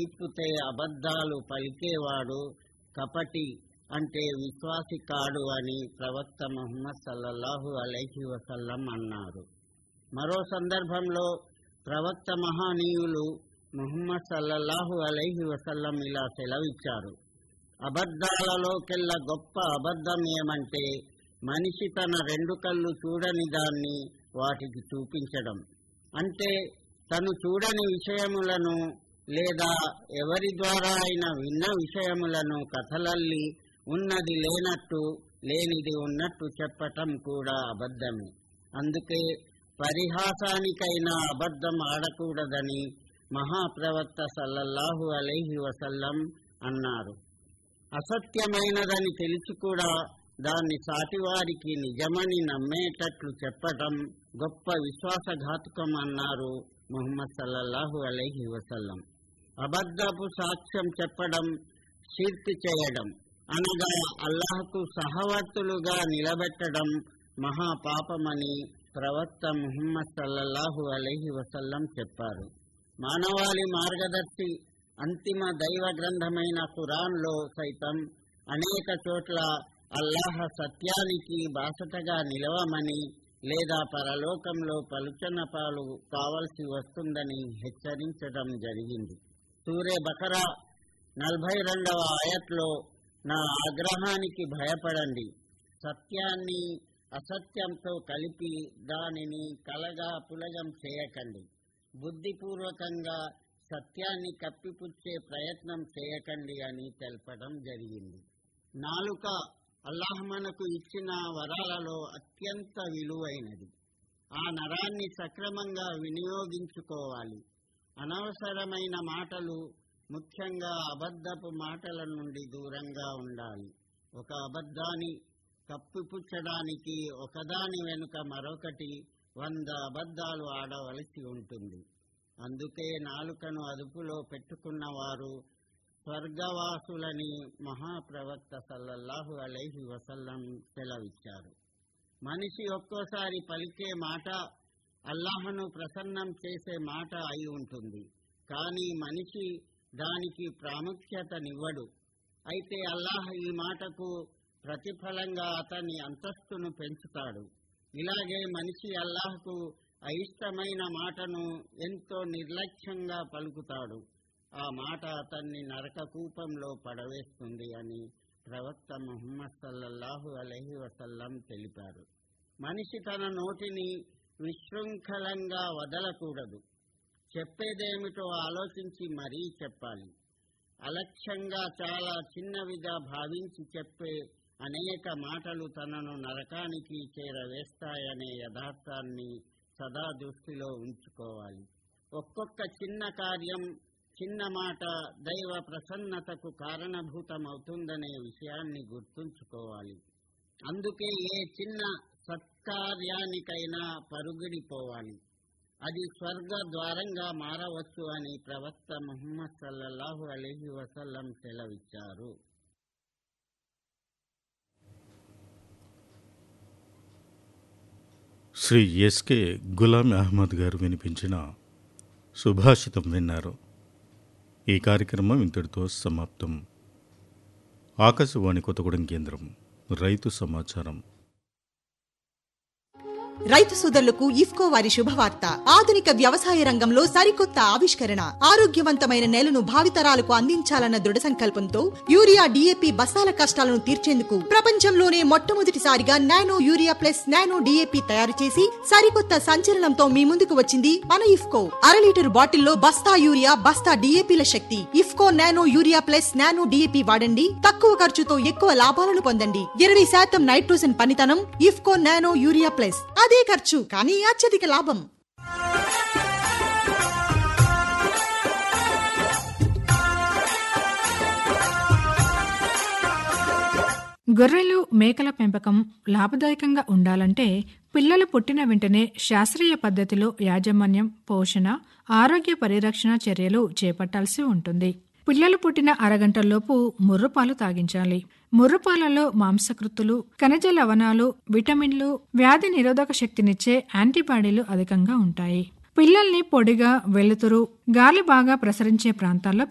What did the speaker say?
విప్పితే అబద్ధాలు పలికేవాడు కపటి అంటే విశ్వాసి కాడు అని ప్రవక్త ముహమ్మద్ సల్లల్లాహు అలైహి వసల్లం అన్నారు మరో సందర్భంలో ప్రవక్త మహానీయులు ముహమ్మద్ సల్లల్లాహు అలైహి వసల్లం ఇలా సెలవిచ్చారు అబద్ధాలలోకెల్లా గొప్ప అబద్ధం ఏమంటే మనిషి తన రెండు కళ్ళు చూడని దాన్ని వాటికి చూపించడం అంటే తను చూడని విషయములను లేదా ఎవరి ద్వారా అయినా విన్న విషయములను కథలల్లి ఉన్నది లేనట్టు లేనిది ఉన్నట్టు చెప్పటం కూడా అబద్ధమే అందుకే పరిహాసానికైనా అబద్ధం ఆడకూడదని మహాప్రవక్త సల్లల్లాహు అలైహి వసల్లం అన్నారు అసత్యమైనదని తెలిసి కూడా దాన్ని సాటివారికి నిజమని నమ్మేటట్లు చెప్పటం గొప్ప విశ్వాసఘాతుకం అన్నారు ముహమ్మద్ సల్లల్లాహు అలైహి వసల్లం అబద్ధపు సాక్ష్యం చెప్పడం షిర్క్ చేయడం అనగా అల్లాహకు సహవర్తులుగా నిలబెట్టడం మహాపాపమని ప్రవక్త ముహమ్మద్ సల్లల్లాహు అలైహి వసల్లం చెప్పారు మానవాళి మార్గదర్శి అంతిమ దైవ గ్రంథమైన ఖురాన్లో సైతం అనేక చోట్ల అల్లాహ సత్యానికి బాసటగా నిలవమని లేదా పరలోకంలో పలుచన పాలు కావలసి వస్తుందని హెచ్చరించడం జరిగింది సూర్య బకరా నలభై రెండవ ఆయట్లో నా ఆగ్రహానికి భయపడండి సత్యాన్ని అసత్యంతో కలిపి దానిని కలగా పులగం చేయకండి బుద్ధిపూర్వకంగా సత్యాన్ని కప్పిపుచ్చే ప్రయత్నం చేయకండి అని తెలపడం జరిగింది నాలుక అల్లాహ్ మనకు ఇచ్చిన వరాలలో అత్యంత విలువైనది ఆ నరాన్ని సక్రమంగా వినియోగించుకోవాలి అనవసరమైన మాటలు ముఖ్యంగా అబద్ధపు మాటల నుండి దూరంగా ఉండాలి ఒక అబద్ధాన్ని కప్పిపుచ్చడానికి ఒకదాని వెనుక మరొకటి వంద అబద్ధాలు ఆడవలసి ఉంటుంది అందుకే నాలుకను అదుపులో పెట్టుకున్న వారు స్వర్గవాసులని మహాప్రవక్త సల్లల్లాహు అలైహి వసల్లం సెలవిచ్చారు మనిషి ఒక్కోసారి పలికే మాట అల్లాహను ప్రసన్నం చేసే మాట అయి ఉంటుంది కానీ మనిషి దానికి ప్రాముఖ్యతనివ్వడు అయితే అల్లాహ్ ఈ మాటకు ప్రతిఫలంగా అతని అంతస్తును పెంచుతాడు ఇలాగే మనిషి అల్లాహ్కు అయిష్టమైన మాటను ఎంతో నిర్లక్ష్యంగా పలుకుతాడు ఆ మాట అతన్ని నరక కూపంలో పడవేస్తుంది అని ప్రవక్త ముహమ్మద్ సల్లల్లాహు అలహి వసల్లం తెలిపారు మనిషి తన నోటిని విశృంఖలంగా వదలకూడదు చెప్పేదేమిటో ఆలోచించి మరీ చెప్పాలి అలక్ష్యంగా చాలా చిన్నవిగా భావించి చెప్పే అనేక మాటలు తనను నరకానికి చేరవేస్తాయనే యథార్థాన్ని సదా దృష్టిలో ఉంచుకోవాలి ఒక్కొక్క చిన్న కార్యం చిన్న మాట దైవ ప్రసన్నతకు కారణభూతమవుతుందనే విషయాన్ని గుర్తుంచుకోవాలి అందుకే ఏ చిన్న సత్కార్యానికైనా పరుగిడిపోవాలి అది స్వర్గ ద్వారంగా మారవచ్చు అని ప్రవక్త ముహమ్మద్ సల్లల్లాహు అలైహి వసల్లం సెలవిచ్చారు శ్రీ ఎస్కే గులాం అహ్మద్ గారు వినిపించిన సుభాషితం విన్నారు ఈ కార్యక్రమం ఇంతటితో సమాప్తం ఆకాశవాణి కొత్తగూడెం కేంద్రం రైతు సమాచారం రైతు సోదరులకు ఇఫ్కో వారి శుభవార్త ఆధునిక వ్యవసాయ రంగంలో సరికొత్త ఆవిష్కరణ ఆరోగ్యవంతమైన నేలను భావితరాలకు అందించాలన్న దృఢ సంకల్పంతో యూరియా డిఏపి బస్తాల కష్టాలను తీర్చేందుకు ప్రపంచంలోనే మొట్టమొదటిసారిగా nano urea plus nano DAP తయారు చేసి సరికొత్త సంచలనంతో మీ ముందుకు వచ్చింది మన ఇఫ్కో అర లీటర్ బాటిల్లో బస్తా యూరియా బస్తా డిఏపిల శక్తి IFFCO nano urea plus nano DAP వాడండి తక్కువ ఖర్చుతో ఎక్కువ లాభాలను పొందండి ఇరవై శాతం నైట్రోజన్ పనితనం ఇఫ్కో నానో యూరియా ప్లస్ అదే ఖర్చు కానీ అత్యధిక లాభం గొర్రెలు మేకల పెంపకం లాభదాయకంగా ఉండాలంటే పిల్లలు పుట్టిన వెంటనే శాస్త్రీయ పద్ధతిలో యాజమాన్యం పోషణ ఆరోగ్య పరిరక్షణ చర్యలు చేపట్టాల్సి ఉంటుంది పిల్లలు పుట్టిన అరగంటలోపు ముర్రుపాలు తాగించాలి ముర్రుపాలలో మాంసకృత్తులు ఖనిజ లవణాలు విటమిన్లు వ్యాధి నిరోధక శక్తినిచ్చే యాంటీబాడీలు అధికంగా ఉంటాయి పిల్లల్ని పొడిగా వెలుతురు గాలి బాగా ప్రసరించే ప్రాంతాల్లో